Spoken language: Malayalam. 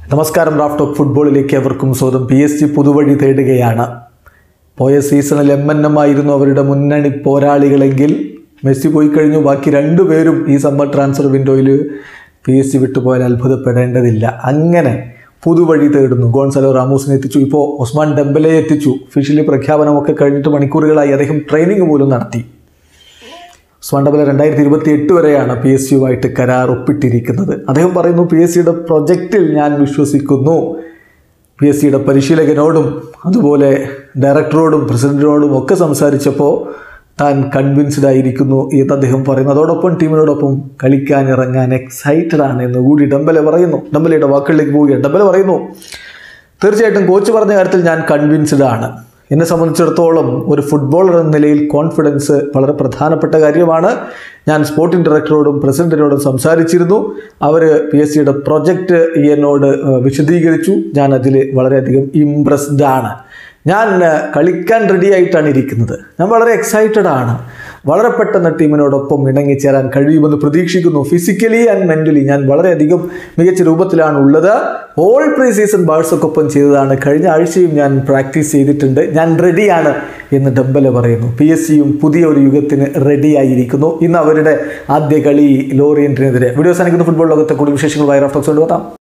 നമസ്കാരം റാഫ് ടോക്ക് ഫുട്ബോളിലേക്ക് അവർക്കും സ്വാഗതം പി എസ് ജി പുതുവഴി തേടുകയാണ് പോയ സീസണിൽ എം എൻ എം ആയിരുന്നു അവരുടെ മുന്നണി പോരാളികളെങ്കിൽ മെസ്സി പോയി കഴിഞ്ഞു ബാക്കി രണ്ടുപേരും ഈ സമ്മർ ട്രാൻസ്ഫർ വിൻഡോയിൽ പി എസ് ജി വിട്ടുപോയാൽ അത്ഭുതപ്പെടേണ്ടതില്ല അങ്ങനെ പുതുവഴി തേടുന്നു ഗോൺസലോ റാമോസിനെ എത്തിച്ചു ഇപ്പോൾ ഒസ്മാൻ ഡെമ്പലെ എത്തിച്ചു ഒഫീഷ്യലി പ്രഖ്യാപനമൊക്കെ കഴിഞ്ഞിട്ട് മണിക്കൂറുകളായി അദ്ദേഹം ട്രെയിനിങ് പോലും നടത്തി ഉസ്മാൻ ഡബല രണ്ടായിരത്തി ഇരുപത്തി എട്ട് വരെയാണ് പി എസ് യുമായിട്ട് കരാർ ഒപ്പിട്ടിരിക്കുന്നത് അദ്ദേഹം പറയുന്നു പി എസ് സിയുടെ പ്രൊജക്റ്റിൽ ഞാൻ വിശ്വസിക്കുന്നു പി എസ് സിയുടെ പരിശീലകനോടും അതുപോലെ ഡയറക്ടറോടും പ്രസിഡന്റിനോടും ഒക്കെ സംസാരിച്ചപ്പോൾ താൻ കൺവിൻസ്ഡ് ആയിരിക്കുന്നു എന്ന് അദ്ദേഹം പറയുന്നു അതോടൊപ്പം ടീമിനോടൊപ്പം കളിക്കാൻ ഇറങ്ങാൻ എക്സൈറ്റഡ് ആണ് എന്ന് കൂടി ഡംബലെ പറയുന്നു ഡംബലയുടെ വാക്കുകളിലേക്ക് പോവുകയാണ് ഡംബലെ പറയുന്നു തീർച്ചയായിട്ടും കോച്ച് പറഞ്ഞ കാര്യത്തിൽ ഞാൻ കൺവിൻസ്ഡ് ആണ് എന്നെ സംബന്ധിച്ചിടത്തോളം ഒരു ഫുട്ബോളർ എന്ന നിലയിൽ കോൺഫിഡൻസ് വളരെ പ്രധാനപ്പെട്ട കാര്യമാണ് ഞാൻ സ്പോർട്ടിംഗ് ഡയറക്ടറോടും പ്രസിഡന്റിനോടും സംസാരിച്ചിരുന്നു അവർ പി എസ് സിയുടെ പ്രൊജക്റ്റ് എന്നോട് ഏഹ്, വിശദീകരിച്ചു ഞാൻ അതിൽ വളരെയധികം ഇംപ്രസ്ഡ് ആണ് ഞാൻ ഏഹ്, കളിക്കാൻ റെഡി ആയിട്ടാണ് ഇരിക്കുന്നത് ഞാൻ വളരെ എക്സൈറ്റഡ് ആണ് വളരെ പെട്ടെന്ന് ടീമിനോടൊപ്പം ഇണങ്ങിച്ചേരാൻ കഴിയുമെന്ന് പ്രതീക്ഷിക്കുന്നു ഫിസിക്കലി ആൻഡ് മെൻ്റലി ഞാൻ വളരെയധികം മികച്ച രൂപത്തിലാണ് ഉള്ളത് ഓൾ പ്രീ സീസൺ ബാഴ്സക്കൊപ്പം ചെയ്തതാണ് കഴിഞ്ഞ ആഴ്ചയും ഞാൻ പ്രാക്ടീസ് ചെയ്തിട്ടുണ്ട് ഞാൻ റെഡിയാണ് എന്ന് ഡംബല പറയുന്നു പി എസ് സിയും പുതിയ ഒരു യുഗത്തിന് റെഡിയായിരിക്കുന്നു ഇന്ന് അവരുടെ ആദ്യ കളി ലോറിയൻറ്റിനെതിരെ വീഡിയോ സാധിക്കുന്ന ഫുട്ബോൾ ലോകത്തെ കൂടുതൽ വിശേഷങ്ങൾ വൈറോഫ് ടോക്സ് കൊണ്ടുവരാം